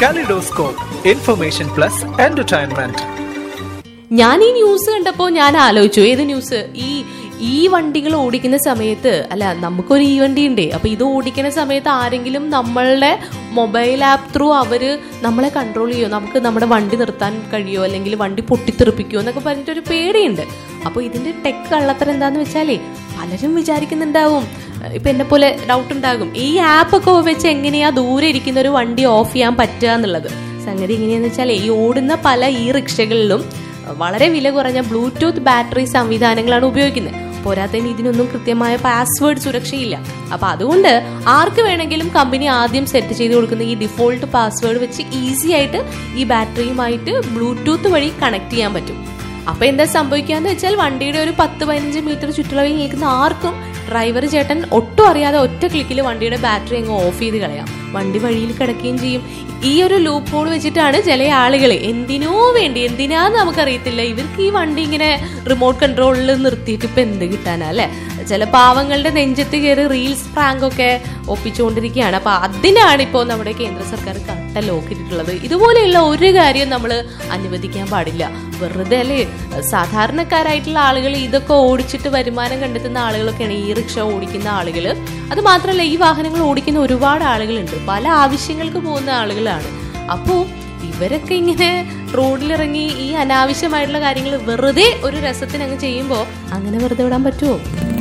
Kaleidoscope, information plus entertainment. ഞാൻ ഈ news കണ്ടപ്പോൾ ഞാൻ ആലോചിച്ചു ഏത് ന്യൂസ് ഈ ഈ വണ്ടികൾ ഓടിക്കുന്ന സമയത്ത് അല്ല നമുക്കൊരു ഈ വണ്ടി ഉണ്ട് അപ്പൊ ഇത് ഓടിക്കുന്ന സമയത്ത് ആരെങ്കിലും നമ്മളുടെ മൊബൈൽ ആപ്പ് ത്രൂ അവര് നമ്മളെ കൺട്രോൾ ചെയ്യോ നമുക്ക് നമ്മുടെ വണ്ടി നിർത്താൻ കഴിയോ അല്ലെങ്കിൽ വണ്ടി പൊട്ടിത്തെറിപ്പിക്കുമോ എന്നൊക്കെ പറഞ്ഞിട്ടൊരു പേടിയുണ്ട് അപ്പോൾ ഇതിന്റെ ടെക് കള്ളത്തരം എന്താന്ന് വെച്ചാലേ പലരും വിചാരിക്കുന്നുണ്ടാവും ഇപ്പൊ എന്നെ പോലെ ഡൗട്ട് ഉണ്ടാകും ഈ ആപ്പ് ഒക്കെ വെച്ച് എങ്ങനെയാ ദൂരെ ഇരിക്കുന്ന ഒരു വണ്ടി ഓഫ് ചെയ്യാൻ പറ്റുക എന്നുള്ളത് സംഗതി എങ്ങനെയാന്ന് വെച്ചാൽ ഈ ഓടുന്ന പല ഈ റിക്ഷകളിലും വളരെ വില കുറഞ്ഞ ബ്ലൂടൂത്ത് ബാറ്ററി സംവിധാനങ്ങളാണ് ഉപയോഗിക്കുന്നത് പോരാത്തതിന് ഇതിനൊന്നും കൃത്യമായ പാസ്വേഡ് സുരക്ഷയില്ല അപ്പൊ അതുകൊണ്ട് ആർക്ക് വേണമെങ്കിലും കമ്പനി ആദ്യം സെറ്റ് ചെയ്ത് കൊടുക്കുന്ന ഈ ഡിഫോൾട്ട് പാസ്വേഡ് വെച്ച് ഈസി ആയിട്ട് ഈ ബാറ്ററിയുമായിട്ട് ബ്ലൂടൂത്ത് വഴി കണക്ട് ചെയ്യാൻ പറ്റും അപ്പൊ എന്താ സംഭവിക്കാന്ന് വെച്ചാൽ വണ്ടിയുടെ ഒരു പത്ത് പതിനഞ്ച് മീറ്റർ ചുറ്റളവിൽ നിൽക്കുന്ന ആർക്കും ഡ്രൈവർ ചേട്ടൻ ഒട്ടും അറിയാതെ ഒറ്റ ക്ലിക്കിൽ വണ്ടിയുടെ ബാറ്ററി അങ്ങ് ഓഫ് ചെയ്ത് കളയാം വണ്ടി വഴിയിൽ കിടക്കുകയും ചെയ്യും ഈ ഒരു ലൂപ്പ് ഹോൾ വെച്ചിട്ടാണ് ചില ആളുകൾ എന്തിനോ വേണ്ടി എന്തിനാന്ന് നമുക്കറിയത്തില്ല ഇവർക്ക് ഈ വണ്ടി ഇങ്ങനെ റിമോട്ട് കൺട്രോളിൽ നിർത്തിയിട്ട് ഇപ്പൊ എന്ത് കിട്ടാനാ അല്ലെ ചില പാവങ്ങളുടെ നെഞ്ചത്ത് കയറി റീൽസ് പ്രാങ്ക് ഒക്കെ ഒപ്പിച്ചുകൊണ്ടിരിക്കുകയാണ് അപ്പൊ അതിനാണ് ഇപ്പോൾ നമ്മുടെ കേന്ദ്ര സർക്കാർ കട്ട ലോക്കിട്ടിട്ടുള്ളത് ഇതുപോലെയുള്ള ഒരു കാര്യം നമ്മൾ അനുവദിക്കാൻ പാടില്ല വെറുതെ അല്ലേ സാധാരണക്കാരായിട്ടുള്ള ആളുകൾ ഇതൊക്കെ ഓടിച്ചിട്ട് വരുമാനം കണ്ടെത്തുന്ന ആളുകളൊക്കെയാണ് ഈ റിക്ഷ ഓടിക്കുന്ന ആളുകൾ അത് മാത്രമല്ല ഈ വാഹനങ്ങൾ ഓടിക്കുന്ന ഒരുപാട് ആളുകളുണ്ട് പല ആവശ്യങ്ങൾക്ക് പോകുന്ന ആളുകളാണ് അപ്പോൾ ഇവരൊക്കെ ഇങ്ങനെ റോഡിലിറങ്ങി ഈ അനാവശ്യമായിട്ടുള്ള കാര്യങ്ങൾ വെറുതെ ഒരു രസത്തിന് അങ്ങ് ചെയ്യുമ്പോൾ അങ്ങനെ വെറുതെ വിടാൻ പറ്റുമോ